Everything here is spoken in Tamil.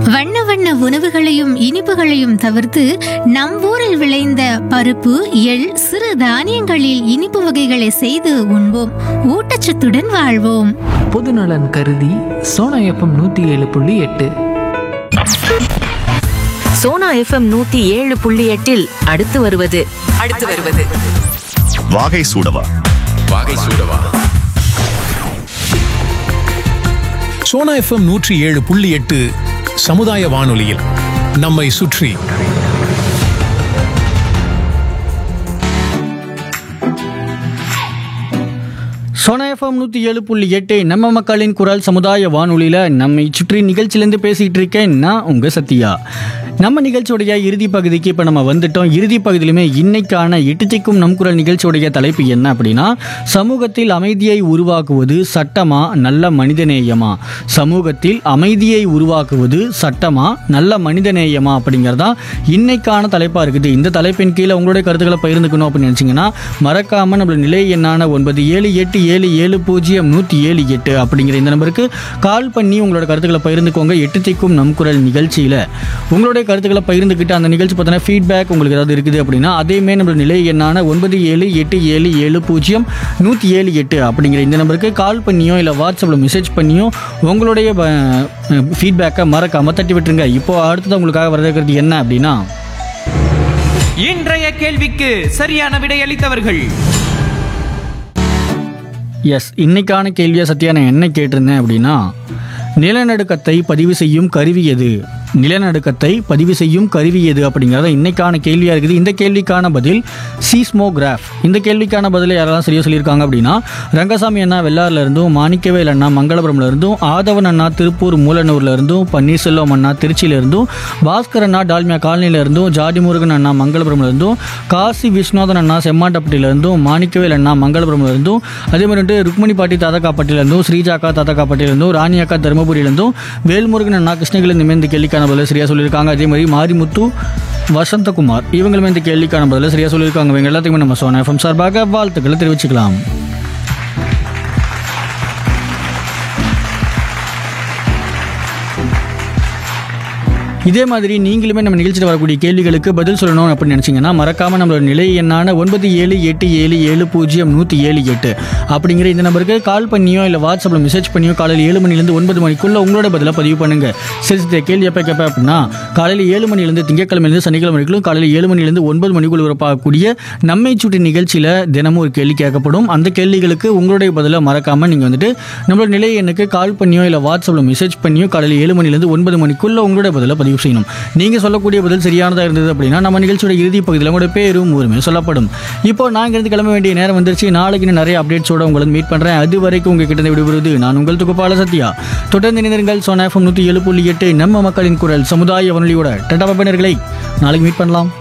வண்ண வண்ண உணவுகளையும் இனிப்புகளையும் தவிர்த்து நம் ஊரில் விளைந்த பருப்பு எள் சிறு தானியங்களில் இனிப்பு வகைகளை செய்து உண்போம் ஊட்டச்சத்துடன் வாழ்வோம் பொதுநலன் கருதி சோனா எஃப்எம் நூற்றி ஏழு புள்ளி எட்டு சோனா எஃப்எம் நூத்தி ஏழு புள்ளி எட்டில் அடுத்து வருவது அடுத்து வருவது வாகை சூடவா வாகை சூடவா சோனா எஃப்எம் நூற்றி ஏழு புள்ளி எட்டு சமுதாய வானொலியில் நம்மை சுற்றி சோனா எஃப்எம் நூற்றி ஏழு புள்ளி எட்டு நம்ம மக்களின் குரல் சமுதாய வானொலியில் நம்மை சுற்றி நிகழ்ச்சியிலேருந்து பேசிகிட்டு இருக்கேன் நான் உங்கள் சத்யா நம்ம நிகழ்ச்சியோடைய இறுதி பகுதிக்கு இப்போ நம்ம வந்துட்டோம் இறுதி பகுதியிலுமே இன்னைக்கான எட்டுத்திக்கும் நம் குரல் நிகழ்ச்சியோடைய தலைப்பு என்ன அப்படின்னா சமூகத்தில் அமைதியை உருவாக்குவது சட்டமா நல்ல மனிதநேயமா சமூகத்தில் அமைதியை உருவாக்குவது சட்டமா நல்ல மனிதநேயமா அப்படிங்கிறதா இன்னைக்கான தலைப்பாக இருக்குது இந்த தலைப்பின் கீழே உங்களுடைய கருத்துக்களை பகிர்ந்துக்கணும் அப்படின்னு நினச்சிங்கன்னா மறக்காமல் நம்மளோட நிலை எண்ணான ஒன்பது ஏழு எட்டு ஏழு ஏழு பூஜ்ஜியம் நூற்றி ஏழு எட்டு அப்படிங்கிற இந்த நம்பருக்கு கால் பண்ணி உங்களோட கருத்துக்களை பகிர்ந்துக்கோங்க எட்டு திக்கும் நம் குரல் நிகழ்ச்சியில் உங்களுடைய கருத்துக்களை பகிர்ந்துக்கிட்டு அந்த நிகழ்ச்சி பார்த்தோன்னா ஃபீட்பேக் உங்களுக்கு ஏதாவது இருக்குது அப்படின்னா அதேமே நம்மளோட நிலை எண்ணான ஒன்பது ஏழு எட்டு ஏழு ஏழு பூஜ்ஜியம் நூற்றி ஏழு எட்டு அப்படிங்கிற இந்த நம்பருக்கு கால் பண்ணியோ இல்லை வாட்ஸ்அப்பில் மெசேஜ் பண்ணியோ உங்களுடைய ஃபீட்பேக்கை மறக்காம தட்டி விட்டுருங்க இப்போ அடுத்தது உங்களுக்காக வரவேற்கிறது என்ன அப்படின்னா இன்றைய கேள்விக்கு சரியான விடையளித்தவர்கள் எஸ் இன்னைக்கான கேள்வியை சத்யா நான் என்ன கேட்டிருந்தேன் அப்படின்னா நிலநடுக்கத்தை பதிவு செய்யும் கருவி எது நிலநடுக்கத்தை பதிவு செய்யும் கருவி எது அப்படிங்கிறத இன்னைக்கான கேள்வியாக இருக்குது இந்த கேள்விக்கான பதில் சீஸ்மோகிராஃப் இந்த கேள்விக்கான பதிலை யாரெல்லாம் சரியாக சொல்லியிருக்காங்க அப்படின்னா ரங்கசாமி அண்ணா வெள்ளாறுல இருந்தும் மாணிக்கவேல் அண்ணா மங்களபுரம்ல இருந்தும் ஆதவன் அண்ணா திருப்பூர் மூலனூர்ல இருந்தும் பன்னீர்செல்வம் அண்ணா திருச்சியில இருந்தும் பாஸ்கர் அண்ணா டால்மியா காலனில இருந்தும் ஜாடி முருகன் அண்ணா மங்களபுரம்ல இருந்தும் காசி விஸ்வநாதன் அண்ணா செம்மாட்டப்பட்டியில இருந்தும் மாணிக்கவேல் அண்ணா மங்களபுரம்ல இருந்தும் அதே மாதிரி வந்துட்டு ருக்மணி பாட்டி தாத்தக்காப்பட்டியில இருந்தும் ஸ்ரீஜாக்கா தாத்தக்காப்பட்டியில இருந்தும் ராணி அக்கா தருமபுரியில இருந்தும் வேல்முருகன் அண்ணா கிருஷ்ணகிரி இந்த இந்த கேள்விக்கான பதில சரியா சொல்லியிருக்காங்க அதே மாதிரி மாரிமுத்து வசந்தகுமார் இவங்களுமே இந்த கேள்விக்கான பதில சரியா சொல்லியிருக்காங்க இவங்க எல்லாத்துக்குமே நம்ம சோனா எஃப்எம் சார்பாக வாழ்த்துக்களை தெரிவிச்சுக்கலாம் இதே மாதிரி நீங்களுமே நம்ம நிகழ்ச்சியில் வரக்கூடிய கேள்விகளுக்கு பதில் சொல்லணும் அப்படின்னு நினச்சிங்கன்னா மறக்காம நம்மளோட நிலை எண்ணான ஒன்பது ஏழு எட்டு ஏழு ஏழு பூஜ்ஜியம் நூற்றி ஏழு எட்டு அப்படிங்கிற இந்த நம்பருக்கு கால் பண்ணியோ இல்லை வாட்ஸ்அப்பில் மெசேஜ் பண்ணியோ காலையில் ஏழு மணிலேருந்து ஒன்பது மணிக்குள்ள உங்களோட பதிலாக பதிவு பண்ணுங்க சரி சரி கேள்வி எப்போ கேட்பேன் அப்படின்னா காலையில் ஏழு மணிலேருந்து திங்கட்கிழமையிலேருந்து சனிக்கிழமை வரைக்கும் காலையில் ஏழு மணிலேருந்து ஒன்பது மணிக்குள்ள வரப்பாகக்கூடிய நம்மை சுட்டி நிகழ்ச்சியில் தினமும் ஒரு கேள்வி கேட்கப்படும் அந்த கேள்விகளுக்கு உங்களுடைய பதிலாக மறக்காம நீங்கள் வந்துட்டு நம்மளோட நிலை எண்ணுக்கு கால் பண்ணியோ இல்லை வாட்ஸ்அப்பில் மெசேஜ் பண்ணியோ காலையில் ஏழு மணிலேருந்து ஒன்பது மணிக்குள்ள உங்களுடைய பதிலாக பதிவு செய்யணும் நீங்கள் சொல்லக்கூடிய பதில் சரியானதாக இருந்தது அப்படின்னா நம்ம நிகழ்ச்சியோட இறுதி பகுதியில் உங்களோட பேரும் ஊருமே சொல்லப்படும் இப்போ நான் இருந்து கிளம்ப வேண்டிய நேரம் வந்துருச்சு நாளைக்கு இன்னும் நிறைய அப்டேட்ஸோட உங்களை மீட் பண்ணுறேன் அது வரைக்கும் உங்ககிட்ட இருந்து விடுபடுவது நான் உங்கள் துகுப்பால சத்யா தொடர்ந்து இணைந்திருங்கள் சோனா எஃப்எம் நூற்றி ஏழு புள்ளி எட்டு நம்ம மக்களின் குரல் சமுதாய வானொலியோட டட்டா பண்ணிருங்களை நாளைக்கு மீட் பண்ணலாம்